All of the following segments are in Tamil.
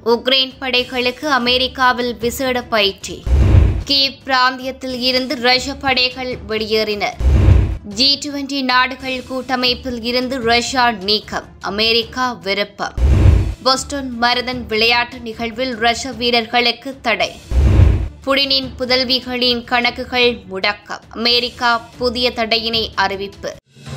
உக்ரைன் படைகளுக்கு அமெரிக்காவில் விசேட பயிற்சி கீவ் பிராந்தியத்தில் இருந்து ரஷ்ய படைகள் வெளியேறின ஜி டுவெண்டி நாடுகள் கூட்டமைப்பில் இருந்து ரஷ்யா நீக்கம் அமெரிக்கா விருப்பம் போஸ்டன் மரதன் விளையாட்டு நிகழ்வில் ரஷ்ய வீரர்களுக்கு தடை புடினின் புதல்விகளின் கணக்குகள் முடக்கம் அமெரிக்கா புதிய தடையினை அறிவிப்பு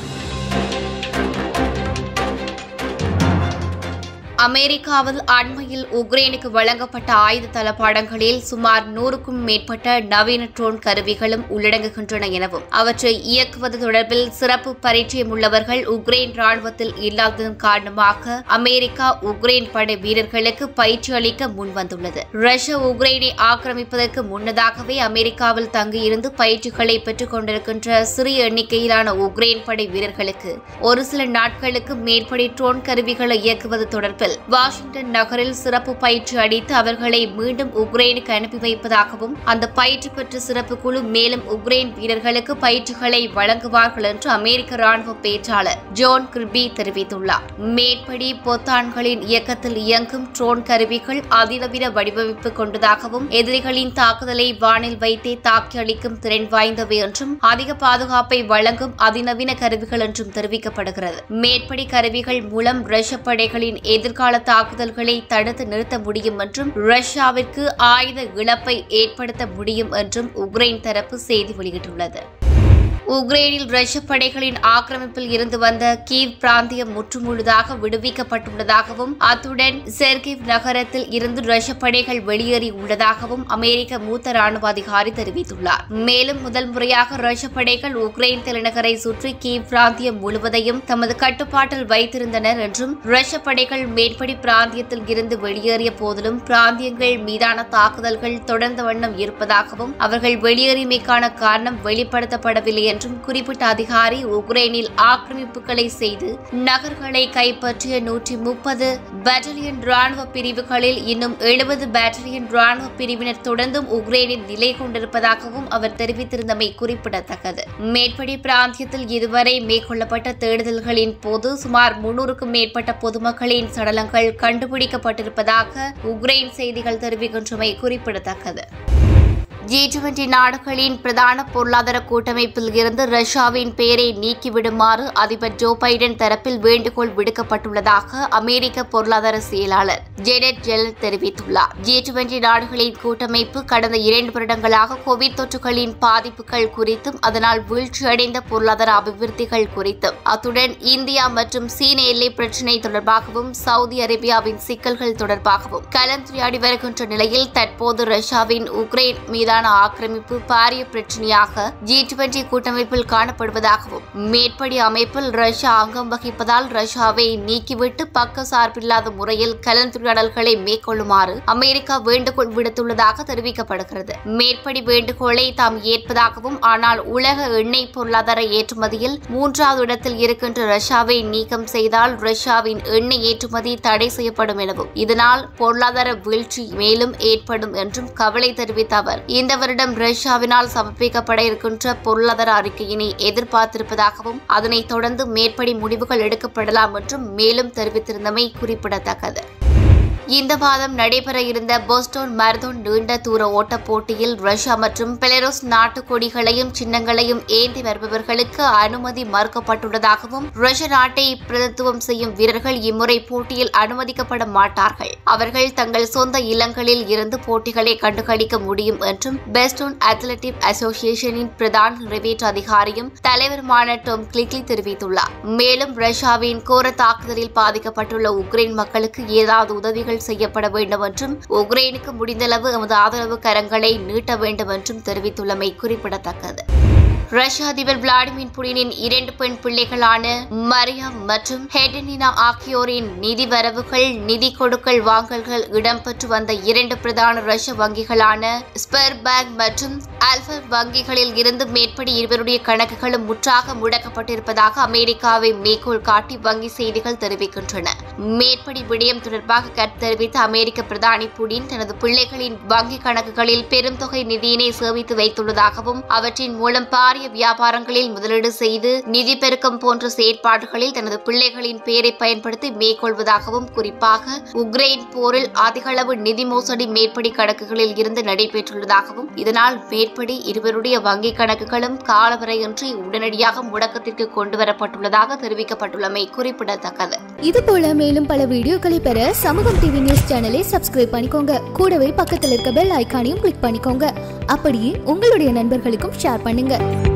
அமெரிக்காவில் அண்மையில் உக்ரைனுக்கு வழங்கப்பட்ட ஆயுத தளபாடங்களில் சுமார் நூறுக்கும் மேற்பட்ட நவீன ட்ரோன் கருவிகளும் உள்ளடங்குகின்றன எனவும் அவற்றை இயக்குவது தொடர்பில் சிறப்பு பரிச்சயம் உள்ளவர்கள் உக்ரைன் ராணுவத்தில் இல்லாததன் காரணமாக அமெரிக்கா உக்ரைன் படை வீரர்களுக்கு பயிற்சி அளிக்க முன்வந்துள்ளது ரஷ்யா உக்ரைனை ஆக்கிரமிப்பதற்கு முன்னதாகவே அமெரிக்காவில் தங்கியிருந்து பயிற்சிகளை பெற்றுக் கொண்டிருக்கின்ற சிறிய எண்ணிக்கையிலான உக்ரைன் படை வீரர்களுக்கு ஒரு சில நாட்களுக்கு மேற்படி ட்ரோன் கருவிகளை இயக்குவது தொடர்பில் வாஷிங்டன் நகரில் சிறப்பு பயிற்சி அளித்து அவர்களை மீண்டும் உக்ரைனுக்கு அனுப்பி வைப்பதாகவும் அந்த பயிற்சி பெற்ற சிறப்பு குழு மேலும் உக்ரைன் வீரர்களுக்கு பயிற்சிகளை வழங்குவார்கள் என்று அமெரிக்க ராணுவ பேச்சாளர் ஜோன் கிர்பி தெரிவித்துள்ளார் மேற்படி பொத்தான்களின் இயக்கத்தில் இயங்கும் ட்ரோன் கருவிகள் அதிநவீன வடிவமைப்பு கொண்டதாகவும் எதிரிகளின் தாக்குதலை வானில் வைத்தே தாக்கி அளிக்கும் திறன் வாய்ந்தவை என்றும் அதிக பாதுகாப்பை வழங்கும் அதிநவீன கருவிகள் என்றும் தெரிவிக்கப்படுகிறது மேற்படி கருவிகள் மூலம் ரஷ்ய படைகளின் எதிர்கால தாக்குதல்களை தடுத்து நிறுத்த முடியும் என்றும் ரஷ்யாவிற்கு ஆயுத இழப்பை ஏற்படுத்த முடியும் என்றும் உக்ரைன் தரப்பு செய்தி வெளியிட்டுள்ளது உக்ரைனில் ரஷ்ய படைகளின் ஆக்கிரமிப்பில் இருந்து வந்த கீவ் பிராந்தியம் முற்றுமுழுதாக விடுவிக்கப்பட்டுள்ளதாகவும் அத்துடன் செர்கிவ் நகரத்தில் இருந்து ரஷ்ய படைகள் வெளியேறி உள்ளதாகவும் அமெரிக்க மூத்த ராணுவ அதிகாரி தெரிவித்துள்ளார் மேலும் முதல் முறையாக ரஷ்ய படைகள் உக்ரைன் தலைநகரை சுற்றி கீவ் பிராந்தியம் முழுவதையும் தமது கட்டுப்பாட்டில் வைத்திருந்தனர் என்றும் ரஷ்ய படைகள் மேற்படி பிராந்தியத்தில் இருந்து வெளியேறிய போதிலும் பிராந்தியங்கள் மீதான தாக்குதல்கள் தொடர்ந்த வண்ணம் இருப்பதாகவும் அவர்கள் வெளியேறியமைக்கான காரணம் வெளிப்படுத்தப்படவில்லை என்றும் குறிப்பிட்ட அதிகாரி உக்ரைனில் ஆக்கிரமிப்புகளை செய்து நகர்களை கைப்பற்றிய நூற்றி முப்பது பேட்டலியன் ராணுவ பிரிவுகளில் இன்னும் எழுபது பேட்டலியன் ராணுவ பிரிவினர் தொடர்ந்தும் உக்ரைனில் நிலை கொண்டிருப்பதாகவும் அவர் தெரிவித்திருந்தமை குறிப்பிடத்தக்கது மேற்படி பிராந்தியத்தில் இதுவரை மேற்கொள்ளப்பட்ட தேடுதல்களின் போது சுமார் முன்னூறுக்கும் மேற்பட்ட பொதுமக்களின் சடலங்கள் கண்டுபிடிக்கப்பட்டிருப்பதாக உக்ரைன் செய்திகள் தெரிவிக்கின்றமை குறிப்பிடத்தக்கது ஜி டுவெண்டி நாடுகளின் பிரதான பொருளாதார கூட்டமைப்பில் இருந்து ரஷ்யாவின் பெயரை நீக்கிவிடுமாறு அதிபர் ஜோ பைடன் தரப்பில் வேண்டுகோள் விடுக்கப்பட்டுள்ளதாக அமெரிக்க பொருளாதார செயலாளர் ஜெனட் ஜெல் தெரிவித்துள்ளார் ஜி டுவெண்டி நாடுகளின் கூட்டமைப்பு கடந்த இரண்டு வருடங்களாக கோவிட் தொற்றுகளின் பாதிப்புகள் குறித்தும் அதனால் வீழ்ச்சியடைந்த பொருளாதார அபிவிருத்திகள் குறித்தும் அத்துடன் இந்தியா மற்றும் சீன எல்லை பிரச்சினை தொடர்பாகவும் சவுதி அரேபியாவின் சிக்கல்கள் தொடர்பாகவும் கலந்துரையாடி வருகின்ற நிலையில் தற்போது ரஷ்யாவின் உக்ரைன் மீதான ஆக்கிரமிப்பு பாரிய பிரச்சனையாக ஜி டுவெண்டி கூட்டமைப்பில் காணப்படுவதாகவும் மேற்படி அமைப்பில் ரஷ்யா அங்கம் வகிப்பதால் ரஷ்யாவை நீக்கிவிட்டு பக்க சார்பில்லாத முறையில் கலந்துரையாடல்களை மேற்கொள்ளுமாறு அமெரிக்கா வேண்டுகோள் விடுத்துள்ளதாக தெரிவிக்கப்படுகிறது மேற்படி வேண்டுகோளை தாம் ஏற்பதாகவும் ஆனால் உலக எண்ணெய் பொருளாதார ஏற்றுமதியில் மூன்றாவது இடத்தில் இருக்கின்ற ரஷ்யாவை நீக்கம் செய்தால் ரஷ்யாவின் எண்ணெய் ஏற்றுமதி தடை செய்யப்படும் எனவும் இதனால் பொருளாதார வீழ்ச்சி மேலும் ஏற்படும் என்றும் கவலை தெரிவித்த அவர் இந்த வருடம் ரஷ்யாவினால் சமர்ப்பிக்கப்பட இருக்கின்ற பொருளாதார அறிக்கையினை எதிர்பார்த்திருப்பதாகவும் அதனைத் தொடர்ந்து மேற்படி முடிவுகள் எடுக்கப்படலாம் என்றும் மேலும் தெரிவித்திருந்தமை குறிப்பிடத்தக்கது இந்த மாதம் நடைபெற இருந்த போஸ்டோன் மரதோன் நீண்ட தூர ஓட்டப் போட்டியில் ரஷ்யா மற்றும் பெலரோஸ் நாட்டு கொடிகளையும் சின்னங்களையும் ஏந்தி வருபவர்களுக்கு அனுமதி மறுக்கப்பட்டுள்ளதாகவும் ரஷ்ய நாட்டை பிரதித்துவம் செய்யும் வீரர்கள் இம்முறை போட்டியில் அனுமதிக்கப்பட மாட்டார்கள் அவர்கள் தங்கள் சொந்த இல்லங்களில் இருந்து போட்டிகளை கண்டுகளிக்க முடியும் என்றும் பெஸ்டோன் அத்லெட்டிக் அசோசியேஷனின் பிரதான நிறைவேற்று அதிகாரியும் தலைவருமான டோம் கிளிக்லி தெரிவித்துள்ளார் மேலும் ரஷ்யாவின் கோர தாக்குதலில் பாதிக்கப்பட்டுள்ள உக்ரைன் மக்களுக்கு ஏதாவது உதவிகள் செய்யப்பட வேண்டும் என்றும் உக்ரைனுக்கு முடிந்தளவு எமது ஆதரவு கரங்களை நீட்ட வேண்டும் என்றும் தெரிவித்துள்ளமை குறிப்பிடத்தக்கது ரஷ்ய அதிபர் விளாடிமிர் புடினின் இரண்டு பெண் பிள்ளைகளான மரியா மற்றும் ஹெடனினா ஆகியோரின் நிதி வரவுகள் நிதி கொடுக்கல் வாங்கல்கள் இடம்பெற்று வந்த இரண்டு பிரதான ரஷ்ய வங்கிகளான ஸ்பெர் பேங்க் மற்றும் அல்பர் வங்கிகளில் இருந்து மேற்படி இருவருடைய கணக்குகளும் முற்றாக முடக்கப்பட்டிருப்பதாக அமெரிக்காவை மேற்கோள் காட்டி வங்கி செய்திகள் தெரிவிக்கின்றன மேற்படி விடயம் தொடர்பாக கருத்து தெரிவித்த அமெரிக்க பிரதானி புடின் தனது பிள்ளைகளின் வங்கி கணக்குகளில் பெரும் தொகை நிதியினை சேமித்து வைத்துள்ளதாகவும் அவற்றின் மூலம் பாரிய பாரிய வியாபாரங்களில் முதலீடு செய்து நிதி பெருக்கம் போன்ற செயற்பாடுகளில் தனது பிள்ளைகளின் பெயரை பயன்படுத்தி மேற்கொள்வதாகவும் குறிப்பாக உக்ரைன் போரில் அதிகளவு நிதி மோசடி மேற்படி கணக்குகளில் இருந்து நடைபெற்றுள்ளதாகவும் இதனால் மேற்படி இருவருடைய வங்கிக் கணக்குகளும் காலவரையின்றி உடனடியாக முடக்கத்திற்கு கொண்டுவரப்பட்டுள்ளதாக தெரிவிக்கப்பட்டுள்ளமை குறிப்பிடத்தக்கது இது போல மேலும் பல வீடியோக்களை பெற சமூகம் டிவி நியூஸ் சேனலை சப்ஸ்கிரைப் பண்ணிக்கோங்க கூடவே பக்கத்தில் இருக்க பெல் ஐகானையும் கிளிக் பண்ணிக்கோங்க அப்படியே உங்களுடைய நண்பர்களுக்கும் ஷேர் பண்ணுங்க